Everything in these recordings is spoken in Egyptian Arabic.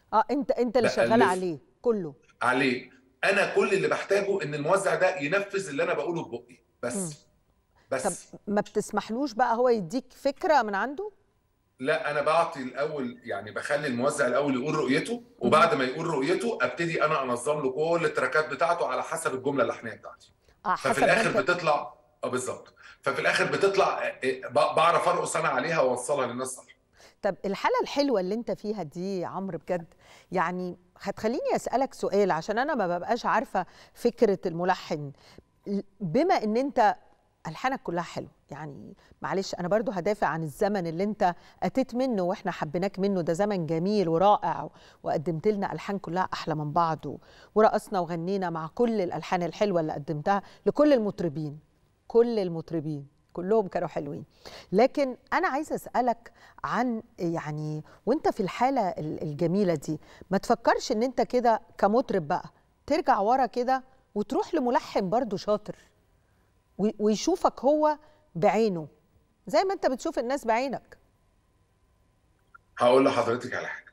اه انت انت اللي شغال بألف عليه كله عليه انا كل اللي بحتاجه ان الموزع ده ينفذ اللي انا بقوله ببقي مم. بس طب بس ما بتسمحلوش بقى هو يديك فكره من عنده لا انا بعطي الاول يعني بخلي الموزع الاول يقول رؤيته مهم. وبعد ما يقول رؤيته ابتدي انا انظم له كل التراكات بتاعته على حسب الجمله اللحنيه بتاعتي اه ففي حسب ما الاخر انت بتطلع اه بالظبط ففي الاخر بتطلع آه، آه، ب- بعرف ارقص انا عليها واوصلها للناس صح طب الحالة الحلوة اللي انت فيها دي يا عمرو بجد يعني هتخليني اسألك سؤال عشان انا ما ببقاش عارفة فكرة الملحن بما ان انت الحانك كلها حلو يعني معلش انا برضو هدافع عن الزمن اللي انت اتيت منه واحنا حبيناك منه ده زمن جميل ورائع وقدمت لنا الحان كلها احلى من بعض و- ورقصنا وغنينا مع كل الالحان الحلوه اللي قدمتها لكل المطربين كل المطربين كلهم كانوا حلوين لكن انا عايزه اسالك عن يعني وانت في الحاله ال- الجميله دي ما تفكرش ان انت كده كمطرب بقى ترجع ورا كده وتروح لملحن برضو شاطر وي- ويشوفك هو بعينه زي ما انت بتشوف الناس بعينك هقول لحضرتك على حاجه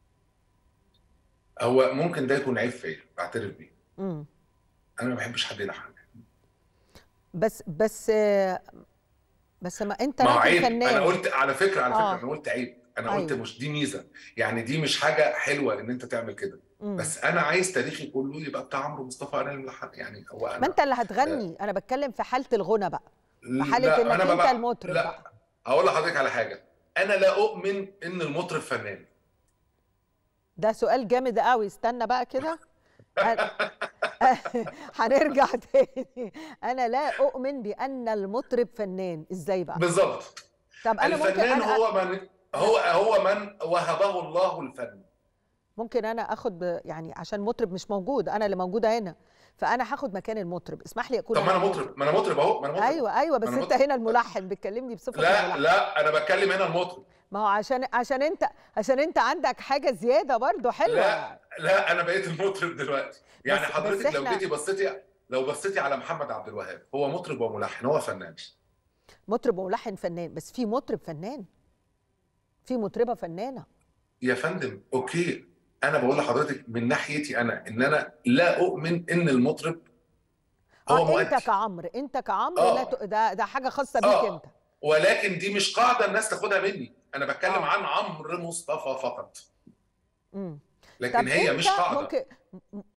هو ممكن ده يكون عيب فيا بعترف بيه امم انا ما بحبش حد يلحن بس بس بس ما انت ما هو راجل عيب انا فنان قلت على فكره على فكره اه انا قلت عيب انا قلت ايوه مش دي ميزه يعني دي مش حاجه حلوه ان انت تعمل كده امم بس انا عايز تاريخي كله يبقى بتاع عمرو مصطفى انا الملحن يعني هو ما انا انت اللي آه، هتغني انا بتكلم في حاله الغنى بقى في حاله لا انك انا انت ببقى المطرب لا بقى هقول لحضرتك على حاجه انا لا اؤمن ان المطرب فنان ده سؤال جامد قوي استنى بقى كده أنا- هنرجع تاني انا لا اؤمن بان المطرب فنان ازاي بقى بالظبط طب انا ممكن الفنان انا هو من هو هو من وهبه الله الفن ممكن انا اخد ب... يعني عشان مطرب مش موجود انا اللي موجوده هنا فانا هاخد مكان المطرب اسمح لي اكون طب ما انا انا المطرب مطرب ما انا مطرب اهو ما انا مطرب ايوه ايوه ما بس انا انت مطرب هنا الملحن بتكلمني بصفه لا الملحن لا انا بتكلم هنا المطرب ما هو عشان عشان انت عشان انت عندك حاجه زياده برضو حلوه لا لا انا بقيت المطرب دلوقتي يعني بس بس حضرتك لو احنا جيتي بصيتي لو بصيتي على محمد عبد الوهاب هو مطرب وملحن هو فنان مطرب وملحن فنان بس في مطرب فنان في مطربه فنانه يا فندم اوكي انا بقول لحضرتك من ناحيتي انا ان انا لا اؤمن ان المطرب هو اه انت مؤدي كعمرو انت كعمرو لا ت... اه ده ده حاجه خاصه بيك اه انت ولكن دي مش قاعده الناس تاخدها مني انا بتكلم اه عن عمرو مصطفى فقط امم لكن طب هي انت مش قاعده ممكن